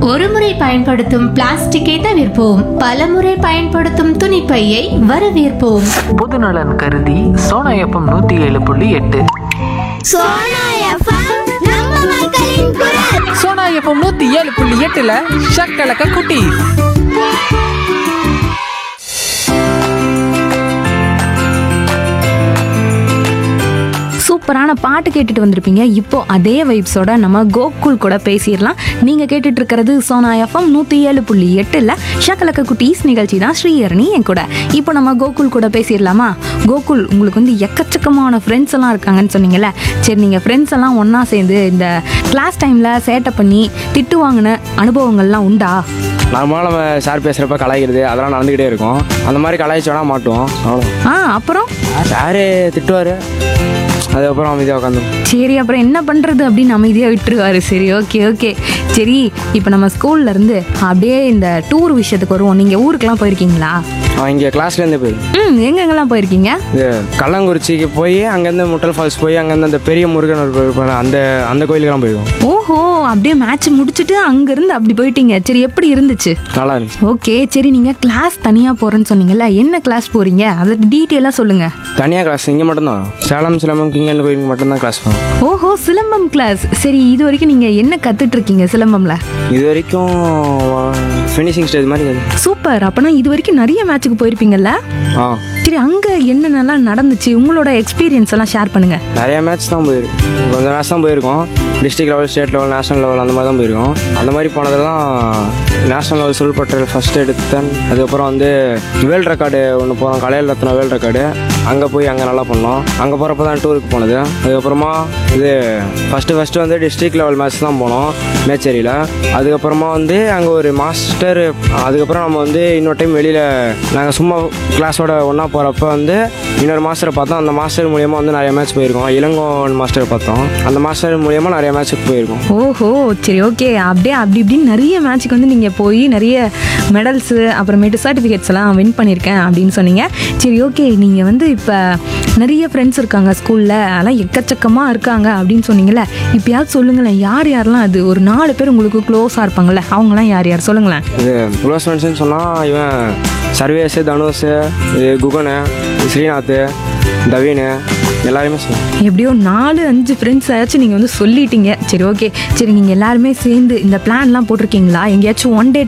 ஒருமுறை பயன்படுத்தும் பிளாஸ்டிக்கை தவிர்ப்போம் பலமுறை பயன்படுத்தும் துணிப்பையை வரவேற்போம் பொதுநலன் கருதி சோனா எஃப்எம் நூற்றி ஏழு புள்ளி எட்டு சோனா எஃப்எம் நம்ம மக்களின் குரல் சோனா எஃப்எம் நூற்றி ஏழு புள்ளி எட்டில் ஷக்கலக்க குட்டி சூப்பரான பாட்டு கேட்டுட்டு வந்திருப்பீங்க இப்போ அதே வைப்ஸோட நம்ம கோகுல் கூட பேசிடலாம் நீங்க கேட்டுட்டு இருக்கிறது சோனா எஃப்எம் நூத்தி ஏழு புள்ளி எட்டுல ஷக்கலக்க குட்டீஸ் நிகழ்ச்சி தான் ஸ்ரீஹரணி என் கூட இப்போ நம்ம கோகுல் கூட பேசிடலாமா கோகுல் உங்களுக்கு வந்து எக்கச்சக்கமான ஃப்ரெண்ட்ஸ் எல்லாம் இருக்காங்கன்னு சொன்னீங்கல்ல சரி நீங்க ஃப்ரெண்ட்ஸ் எல்லாம் ஒண்ணா சேர்ந்து இந்த கிளாஸ் டைம்ல சேட்டை பண்ணி திட்டு வாங்கின அனுபவங்கள்லாம் உண்டா நார்மலாக நம்ம சார் பேசுகிறப்ப கலாய்க்கிறது அதெல்லாம் நடந்துக்கிட்டே இருக்கும் அந்த மாதிரி கலாய்ச்சோன்னா மாட்டோம் அவ்வளோ ஆ அப்புறம் சாரு திட்டுவார் அதுக்கப்புறம் அமைதியாக உட்காந்து சரி அப்புறம் என்ன பண்றது அப்படின்னு அமைதியாக விட்டுருவாரு சரி ஓகே ஓகே சரி இப்போ நம்ம ஸ்கூல்ல இருந்து அப்படியே இந்த டூர் விஷயத்துக்கு வருவோம் நீங்க ஊருக்கெல்லாம் போயிருக்கீங்களா அவன் இங்கே கிளாஸ்லேருந்து போயிடும் ம் எங்கெங்கெல்லாம் போயிருக்கீங்க இது கள்ளங்குறிச்சிக்கு போய் அங்கேருந்து முட்டல் ஃபால்ஸ் போய் அங்கேருந்து அந்த பெரிய முருகன் இருப்பாரு, அந்த அந்த கோயிலுக்கெல்லாம் போயிடுவோம் ஓஹோ அப்படியே மேட்ச் முடிச்சுட்டு அங்கிருந்து அப்படி போயிட்டீங்க சரி எப்படி இருந்துச்சு நல்லா இருந்துச்சு ஓகே சரி நீங்க கிளாஸ் தனியா போறேன்னு சொன்னீங்கல்ல என்ன கிளாஸ் போறீங்க அதை டீட்டெயிலாக சொல்லுங்க தனியாக கிளாஸ் இங்கே மட்டும்தான் சேலம் சிலம்பம் கிங்கன் கோயிலுக்கு மட்டும்தான் கிளாஸ் போவோம் ஓஹோ சிலம்பம் கிளாஸ் சரி இது வரைக்கும் நீங்க என்ன கத்துட்டு இருக்கீங்க சிலம்பம்ல இது வரைக்கும் ஃபினிஷிங் ஸ்டேஜ் மாதிரி இருக்குது. சூப்பர் அப்பனா இது வரைக்கும் நிறைய மேட்சுக்கு போயிருப்பீங்கல்ல ஆ சரி அங்க என்னென்னலாம் நடந்துச்சு உங்களோட எக்ஸ்பீரியன்ஸ் எல்லாம் ஷேர் பண்ணுங்க நிறைய மேட்ச் தான் போயிருக்கு கொஞ்சம் மேட்ச் தான் போயிருக்கோம் district level state level national level அந்த மாதிரி தான் போயிருக்கோம் அந்த மாதிரி போனதெல்லாம் நேஷனல் லெவல் சொல்பட்டல் ஃபஸ்ட் எடுத்தேன் அதுக்கப்புறம் வந்து வேர்ல்ட் ரெக்கார்டு ஒன்று போனோம் கலையில் ரத்னா வேர்ல்ட் ரெக்கார்டு அங்கே போய் அங்கே நல்லா பண்ணோம் அங்கே போகிறப்ப தான் டூருக்கு போனது அதுக்கப்புறமா இது ஃபஸ்ட்டு ஃபஸ்ட்டு வந்து டிஸ்ட்ரிக்ட் லெவல் மேட்ச் தான் போனோம் மேச்சேரியில் அதுக்கப்புறமா வந்து அங்கே ஒரு மாஸ்டர் அதுக்கப்புறம் நம்ம வந்து இன்னொரு டைம் வெளியில் நாங்கள் சும்மா கிளாஸோட ஒன்றா போகிறப்ப வந்து இன்னொரு மாஸ்டரை பார்த்தோம் அந்த மாஸ்டர் மூலியமாக வந்து நிறைய மேட்ச் போயிருக்கோம் இளங்கோவன் மாஸ்டரை பார்த்தோம் அந்த மாஸ்டர் மூலியமாக நிறைய மேட்ச்சுக்கு போயிருக்கோம் ஓஹோ சரி ஓகே அப்படியே அப்படி இப்படின்னு நிறைய மேட்ச்சுக்கு வந்து நீங்கள் போய் நிறைய மெடல்ஸு அப்புறமேட்டு சர்டிஃபிகேட்ஸ் எல்லாம் வின் பண்ணியிருக்கேன் அப்படின்னு சொன்னீங்க சரி ஓகே நீங்கள் வந்து இப்போ நிறைய ஃப்ரெண்ட்ஸ் இருக்காங்க ஸ்கூலில் அதெல்லாம் எக்கச்சக்கமாக இருக்காங்க அப்படின்னு சொன்னீங்கல்ல இப்போயாவது சொல்லுங்களேன் யார் யாரெல்லாம் அது ஒரு நாலு பேர் உங்களுக்கு க்ளோஸாக இருப்பாங்கல்ல அவங்களாம் யார் யார் சொல்லுங்களேன் இது க்ளோஸ் ஃப்ரெண்ட்ஸ்னு சொன்னால் இவன் சர்வேஷ் தனுஷ் இது குகனு ஸ்ரீநாத் தவீனு எல்லாருமே சொல்லுவேன் எப்படியோ நாலு அஞ்சு ஃப்ரெண்ட்ஸ் ஆச்சும் நீங்கள் வந்து சொல்லிட்டீங்க சரி ஓகே சரி நீங்கள் எல்லாருமே சேர்ந்து இந்த பிளான்லாம் போட்டிருக்கீங்களா எங்கேயாச்சும் ஒன் டே